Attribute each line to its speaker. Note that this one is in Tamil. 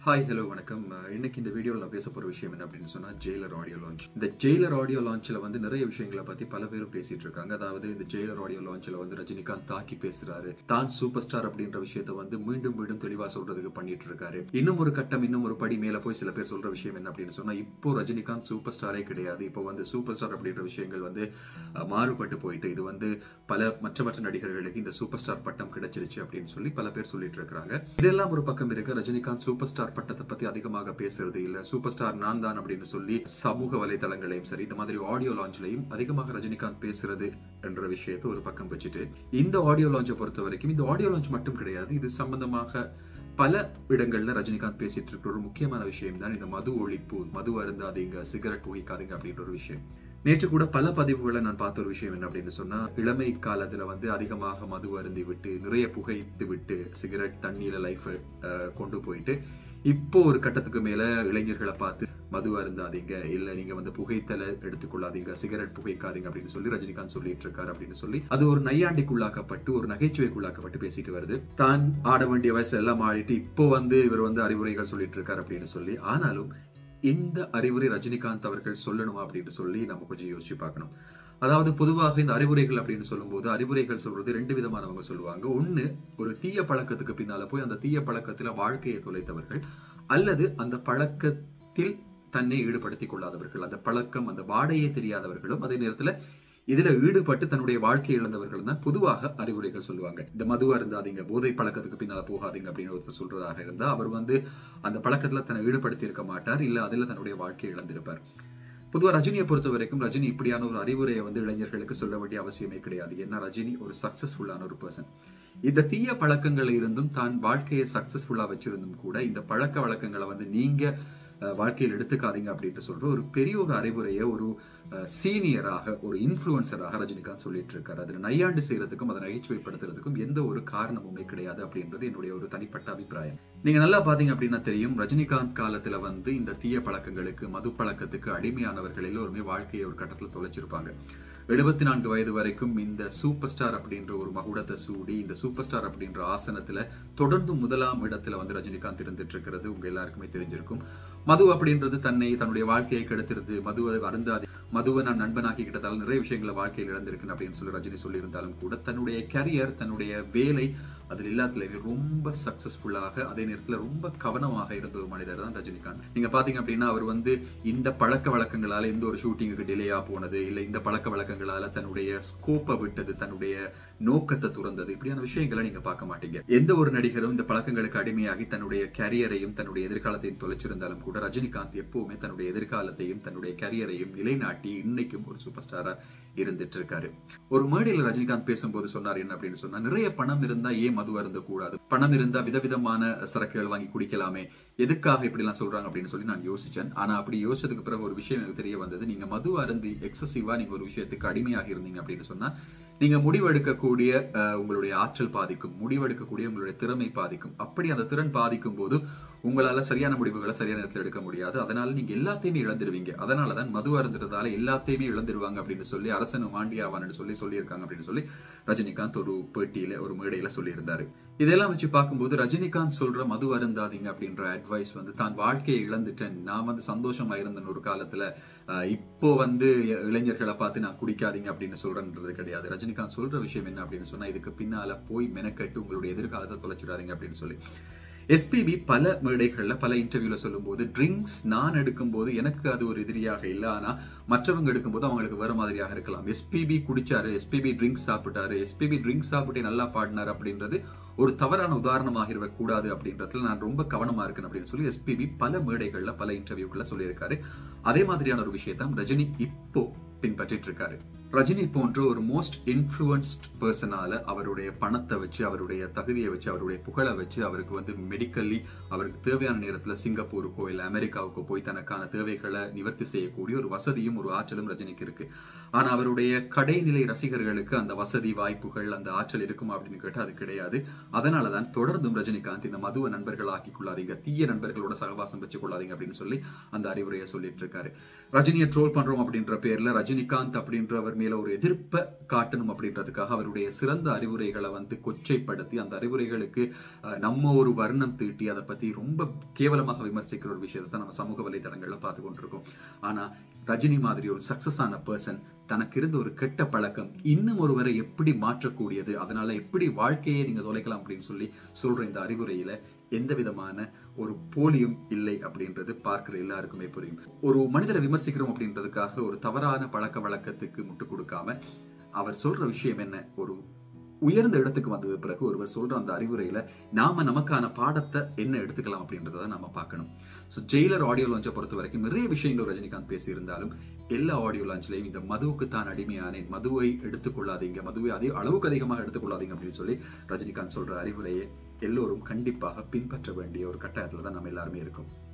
Speaker 1: ஹாய் ஹலோ வணக்கம் அஹ் இன்னைக்கு இந்த வீடியோவில் நான் பேச போகிற விஷயம் என்ன அப்படின்னு சொன்னால் ஜெயிலர் ஆடியோ லான்ச் இந்த ஜெயிலர் ஆடியோ லான்ச்சில் வந்து நிறைய விஷயங்களை பற்றி பல பேரும் பேசிட்டு இருக்காங்க அதாவது இந்த ஜெயிலர் ஆடியோ லான்ச்சில் வந்து ரஜினிகாந்த் தாக்கி பேசுறாரு தான் சூப்பர் ஸ்டார் அப்படின்ற விஷயத்த வந்து மீண்டும் மீண்டும் தெளிவாக சொல்றதுக்கு பண்ணிட்டு இருக்காரு இன்னும் ஒரு கட்டம் இன்னும் ஒரு படி மேலே போய் சில பேர் சொல்ற விஷயம் என்ன அப்படின்னு சொன்னால் இப்போ ரஜினிகாந்த் சூப்பர் ஸ்டாரே கிடையாது இப்போ வந்து சூப்பர் ஸ்டார் அப்படின்ற விஷயங்கள் வந்து அஹ், மாறுபட்டு போயிட்டு இது வந்து பல மற்ற மற்ற நடிகர்களுக்கு இந்த சூப்பர் ஸ்டார் பட்டம் கிடைச்சிருச்சு அப்படின்னு சொல்லி பல பேர் சொல்லிட்டு இருக்காங்க இதெல்லாம் ஒரு பக்கம் இருக்க ரஜினிகாந்த் சூப்பர் ஸ்டார் பட்டத்தை பத்தி அதிகமாக பேசுறது இல்ல சூப்பர் ஸ்டார் நான் தான் அப்படின்னு சொல்லி சமூக வலைதளங்களையும் சரி இந்த மாதிரி ஆடியோ லான்ச்லயும் அதிகமாக ரஜினிகாந்த் பேசுறது என்ற விஷயத்தை ஒரு பக்கம் வச்சுட்டு இந்த ஆடியோ லான்ச்சை பொறுத்த வரைக்கும் இந்த ஆடியோ லான்ச் மட்டும் கிடையாது இது சம்பந்தமாக பல இடங்கள்ல ரஜினிகாந்த் பேசிட்டு இருக்கிற ஒரு முக்கியமான விஷயம் தான் இந்த மது ஒழிப்பு மது அருந்தாதீங்க சிகரெட் புகைக்காதீங்க அப்படின்ற ஒரு விஷயம் நேற்று கூட பல பதிவுகளை நான் பார்த்த ஒரு விஷயம் என்ன அப்படின்னு சொன்னா இளமை காலத்துல வந்து அதிகமாக மது அருந்தி விட்டு நிறைய புகைத்து விட்டு சிகரெட் தண்ணீர லைஃப் கொண்டு போயிட்டு இப்போ ஒரு கட்டத்துக்கு மேல இளைஞர்களை பார்த்து மது அருந்தாதீங்க இல்ல நீங்க வந்து புகைத்தலை எடுத்துக்கொள்ளாதீங்க சிகரெட் புகைக்காதீங்க அப்படின்னு சொல்லி ரஜினிகாந்த் சொல்லிட்டு இருக்காரு அப்படின்னு சொல்லி அது ஒரு நையாண்டிக்குள்ளாக்கப்பட்டு ஒரு நகைச்சுவைக்குள்ளாக்கப்பட்டு பேசிட்டு வருது தான் ஆட வேண்டிய வயசு எல்லாம் ஆடிட்டு இப்போ வந்து இவர் வந்து அறிவுரைகள் சொல்லிட்டு இருக்காரு அப்படின்னு சொல்லி ஆனாலும் இந்த அறிவுரை ரஜினிகாந்த் அவர்கள் சொல்லணுமா அப்படின்னு சொல்லி நம்ம கொஞ்சம் யோசிச்சு பார்க்கணும் அதாவது பொதுவாக இந்த அறிவுரைகள் அப்படின்னு சொல்லும்போது அறிவுரைகள் சொல்றது ரெண்டு விதமானவங்க சொல்லுவாங்க ஒண்ணு ஒரு தீய பழக்கத்துக்கு பின்னால போய் அந்த தீய பழக்கத்துல வாழ்க்கையை தொலைத்தவர்கள் அல்லது அந்த பழக்கத்தில் தன்னை ஈடுபடுத்திக் கொள்ளாதவர்கள் அந்த பழக்கம் அந்த வாடையே தெரியாதவர்களும் அதே நேரத்துல இதுல ஈடுபட்டு தன்னுடைய வாழ்க்கையை இழந்தவர்கள் தான் பொதுவாக அறிவுரைகள் சொல்லுவாங்க இந்த மது அருந்தாதீங்க போதை பழக்கத்துக்கு பின்னால போகாதீங்க அப்படின்னு ஒருத்தர் சொல்றதாக இருந்தா அவர் வந்து அந்த பழக்கத்துல தன்னை ஈடுபடுத்தி இருக்க மாட்டார் இல்ல அதுல தன்னுடைய வாழ்க்கையை இழந்திருப்பார் பொதுவா ரஜினியை பொறுத்த வரைக்கும் ரஜினி இப்படியான ஒரு அறிவுரையை வந்து இளைஞர்களுக்கு சொல்ல வேண்டிய அவசியமே கிடையாது ஏன்னா ரஜினி ஒரு சக்சஸ்ஃபுல்லான ஒரு பர்சன் இந்த தீய பழக்கங்கள் இருந்தும் தான் வாழ்க்கையை சக்சஸ்ஃபுல்லா வச்சிருந்தும் கூட இந்த பழக்க வழக்கங்களை வந்து நீங்க அஹ், வாழ்க்கையில் எடுத்துக்காதீங்க அப்படின்ட்டு சொல்ற ஒரு பெரிய ஒரு அறிவுரையை ஒரு சீனியராக ஒரு இன்ஃபுளுசராக ரஜினிகாந்த் சொல்லிட்டு இருக்காரு அதில் நையாண்டு செய்யறதுக்கும் அதை நகைச்சுவைப்படுத்துறதுக்கும் எந்த ஒரு காரணமுமே கிடையாது அப்படின்றது என்னுடைய ஒரு தனிப்பட்ட அபிப்பிராயம் நீங்க நல்லா பாத்தீங்க அப்படின்னா தெரியும் ரஜினிகாந்த் காலத்துல வந்து இந்த தீய பழக்கங்களுக்கு மது பழக்கத்துக்கு அடிமையானவர்கள் எல்லோருமே வாழ்க்கையை ஒரு கட்டத்துல தொலைச்சிருப்பாங்க எழுபத்தி நான்கு வயது வரைக்கும் இந்த சூப்பர் ஸ்டார் அப்படின்ற ஒரு மகுடத்தை சூடி இந்த சூப்பர் ஸ்டார் அப்படின்ற ஆசனத்துல தொடர்ந்து முதலாம் இடத்துல வந்து ரஜினிகாந்த் இருந்துட்டு இருக்கிறது உங்க எல்லாருக்குமே தெரிஞ்சிருக்கும் மது அப்படின்றது தன்னை தன்னுடைய வாழ்க்கையை கெடுத்துருது மதுவை அருந்தாது மதுவை நான் நண்பனாக்கிக்கிட்டதால நிறைய விஷயங்களை வாழ்க்கையில் இழந்திருக்கேன் அப்படின்னு சொல்லி ரஜினி சொல்லியிருந்தாலும் கூட தன்னுடைய கரியர் தன்னுடைய வேலை அதில் எல்லாத்துலயுமே ரொம்ப சக்சஸ்ஃபுல்லாக அதே நேரத்தில் ரொம்ப கவனமாக இருந்த ஒரு மனிதர் தான் ரஜினிகாந்த் நீங்க பாத்தீங்க அப்படின்னா அவர் வந்து இந்த பழக்க வழக்கங்களால எந்த ஒரு ஷூட்டிங்குக்கு டிலேயா போனது இல்ல இந்த பழக்க வழக்கங்களால தன்னுடைய ஸ்கோப்பை விட்டது தன்னுடைய நோக்கத்தை துறந்தது இப்படியான விஷயங்களை நீங்க பார்க்க மாட்டீங்க எந்த ஒரு நடிகரும் இந்த பழக்கங்களுக்கு அடிமையாகி தன்னுடைய கரியரையும் தன்னுடைய எதிர்காலத்தையும் தொலைச்சிருந்தாலும் கூட ரஜினிகாந்த் எப்பவுமே தன்னுடைய எதிர்காலத்தையும் தன்னுடைய கரியரையும் நிலைநாட்டி இன்னைக்கும் ஒரு சூப்பர் ஸ்டாரா இருந்துட்டு இருக்காரு ஒரு மேடையில் ரஜினிகாந்த் பேசும்போது சொன்னார் என்ன அப்படின்னு சொன்னா நிறைய பணம் இருந்தா ஏன் மது அருந்த கூடாது பணம் இருந்தா விதவிதமான சரக்குகள் வாங்கி குடிக்கலாமே எதுக்காக இப்படி எல்லாம் சொல்றாங்க அப்படின்னு சொல்லி நான் யோசிச்சேன் ஆனா அப்படி யோசிச்சதுக்கு பிறகு ஒரு விஷயம் எனக்கு தெரிய வந்தது நீங்க மது அருந்தி எக்ஸசிவா நீங்க ஒரு விஷயத்துக்கு அடிமையாக இருந்தீங்க அப்படின்னு சொன்னா நீங்க முடிவெடுக்கக்கூடிய அஹ், உங்களுடைய ஆற்றல் பாதிக்கும் முடிவெடுக்கக்கூடிய உங்களுடைய திறமை பாதிக்கும் அப்படி அந்த திறன் பாதிக்கும் போது உங்களால சரியான முடிவுகளை சரியான நேரத்தில் எடுக்க முடியாது அதனால நீங்க எல்லாத்தையுமே இழந்துருவீங்க அதனாலதான் மது அருந்துறதால எல்லாத்தையுமே இழந்துருவாங்க அப்படின்னு சொல்லி அரசனு மாண்டியாவான்னு சொல்லி சொல்லியிருக்காங்க அப்படின்னு சொல்லி ரஜினிகாந்த் ஒரு பேட்டியில ஒரு மேடையில சொல்லியிருந்தாரு இதெல்லாம் வச்சு பார்க்கும்போது ரஜினிகாந்த் சொல்ற மது அருந்தாதீங்க அப்படின்ற அட்வைஸ் வந்து தான் வாழ்க்கையை இழந்துட்டேன் நான் வந்து சந்தோஷமா இருந்தேன் ஒரு காலத்துல அஹ், இப்போ வந்து இளைஞர்களை பார்த்து நான் குடிக்காதீங்க அப்படின்னு சொல்றேன்றது கிடையாது ரஜினிகாந்த் சொல்ற விஷயம் என்ன அப்படின்னு சொன்னா இதுக்கு பின்னால போய் மெனக்கட்டு உங்களுடைய எதிர்காலத்தை தொலைச்சிடாதீங்க அப்படின்னு சொல்லி எஸ்பிபி பல மேடைகள்ல பல இன்டர்வியூல சொல்லும்போது ட்ரிங்க்ஸ் நான் எடுக்கும்போது எனக்கு அது ஒரு எதிரியாக இல்லை ஆனா மற்றவங்க எடுக்கும்போது அவங்களுக்கு வேற மாதிரியாக இருக்கலாம் எஸ்பிபி குடிச்சாரு எஸ்பிபி ட்ரிங்க்ஸ் சாப்பிட்டாரு எஸ்பிபி ட்ரிங்க்ஸ் சாப்பிட்டு நல்லா பாடினார் அப்படின்றது ஒரு தவறான உதாரணமாக கூடாது அப்படின்றதுல நான் ரொம்ப கவனமா இருக்கேன் அப்படின்னு சொல்லி எஸ்பிபி பல மேடைகள்ல பல இன்டர்வியூக்கள்ல சொல்லியிருக்காரு அதே மாதிரியான ஒரு விஷயத்தான் ரஜினி இப்போ பின்பற்றிட்டு இருக்காரு ரஜினி போன்ற ஒரு மோஸ்ட் இன்ஃப்ளூயன்ஸ்ட் பர்சனால அவருடைய பணத்தை வச்சு அவருடைய தகுதியை வச்சு அவருடைய புகழை வச்சு அவருக்கு வந்து மெடிக்கல்லி அவருக்கு தேவையான நேரத்துல சிங்கப்பூருக்கோ இல்ல அமெரிக்காவுக்கோ போய் தனக்கான தேவைகளை நிவர்த்தி செய்யக்கூடிய ஒரு வசதியும் ஒரு ஆற்றலும் ரஜினிக்கு இருக்கு ஆனா அவருடைய கடைநிலை ரசிகர்களுக்கு அந்த வசதி வாய்ப்புகள் அந்த ஆற்றல் இருக்குமா அப்படின்னு கேட்டா அது கிடையாது அதனாலதான் தொடர்ந்தும் ரஜினிகாந்த் இந்த மதுவை நண்பர்கள் ஆக்கிக் கொள்ளாதீங்க தீய நண்பர்களோட சகவாசம் வச்சு கொள்ளாதீங்க அப்படின்னு சொல்லி அந்த அறிவுரையை சொல்லிட்டு இருக்காரு ரஜினியை ட்ரோல் பண்றோம் அப்படின்ற பேர்ல ரஜினிகாந்த் அப்படின்றவர் மேல ஒரு எதிர்ப்பை காட்டணும் அப்படின்றதுக்காக அவருடைய சிறந்த அறிவுரைகளை வந்து கொச்சைப்படுத்தி அந்த அறிவுரைகளுக்கு அஹ், நம்ம ஒரு வர்ணம் தீட்டி அதை பத்தி ரொம்ப கேவலமாக விமர்சிக்கிற ஒரு விஷயத்தை தான் நம்ம சமூக வலைதளங்கள்ல பார்த்து கொண்டிருக்கோம் ஆனா ரஜினி மாதிரி ஒரு சக்சஸ் ஆன பர்சன் தனக்கு இருந்த ஒரு கெட்ட பழக்கம் இன்னும் ஒருவரை எப்படி மாற்றக்கூடியது அதனால எப்படி வாழ்க்கையை நீங்க தொலைக்கலாம் அப்படின்னு சொல்லி சொல்ற இந்த அறிவுரையில எந்த விதமான ஒரு போலியும் இல்லை அப்படின்றது பார்க்கிற எல்லாருக்குமே புரியும் ஒரு மனிதரை விமர்சிக்கிறோம் அப்படின்றதுக்காக ஒரு தவறான பழக்க வழக்கத்துக்கு முட்டு கொடுக்காம அவர் சொல்ற விஷயம் என்ன ஒரு உயர்ந்த இடத்துக்கு வந்தது பிறகு ஒருவர் சொல்ற அந்த அறிவுரையில நாம நமக்கான பாடத்தை என்ன எடுத்துக்கலாம் அப்படின்றத நம்ம பார்க்கணும் ஸோ ஜெயிலர் ஆடியோ லான்ச்சை பொறுத்த வரைக்கும் நிறைய விஷயங்கள் ரஜினிகாந்த் பேசியிருந்தாலும் எல்லா ஆடியோ லான்ச்லையும் இந்த மதுவுக்கு தான் அடிமையானேன் மதுவை எடுத்துக்கொள்ளாதீங்க மதுவை அதே அளவுக்கு அதிகமாக எடுத்துக்கொள்ளாதீங்க அப்படின்னு சொல்லி ரஜினிகாந்த் சொல்ற அறிவுரையை எல்லோரும் கண்டிப்பாக பின்பற்ற வேண்டிய ஒரு கட்டாயத்துல தான் நம்ம எல்லாருமே இருக்கோம்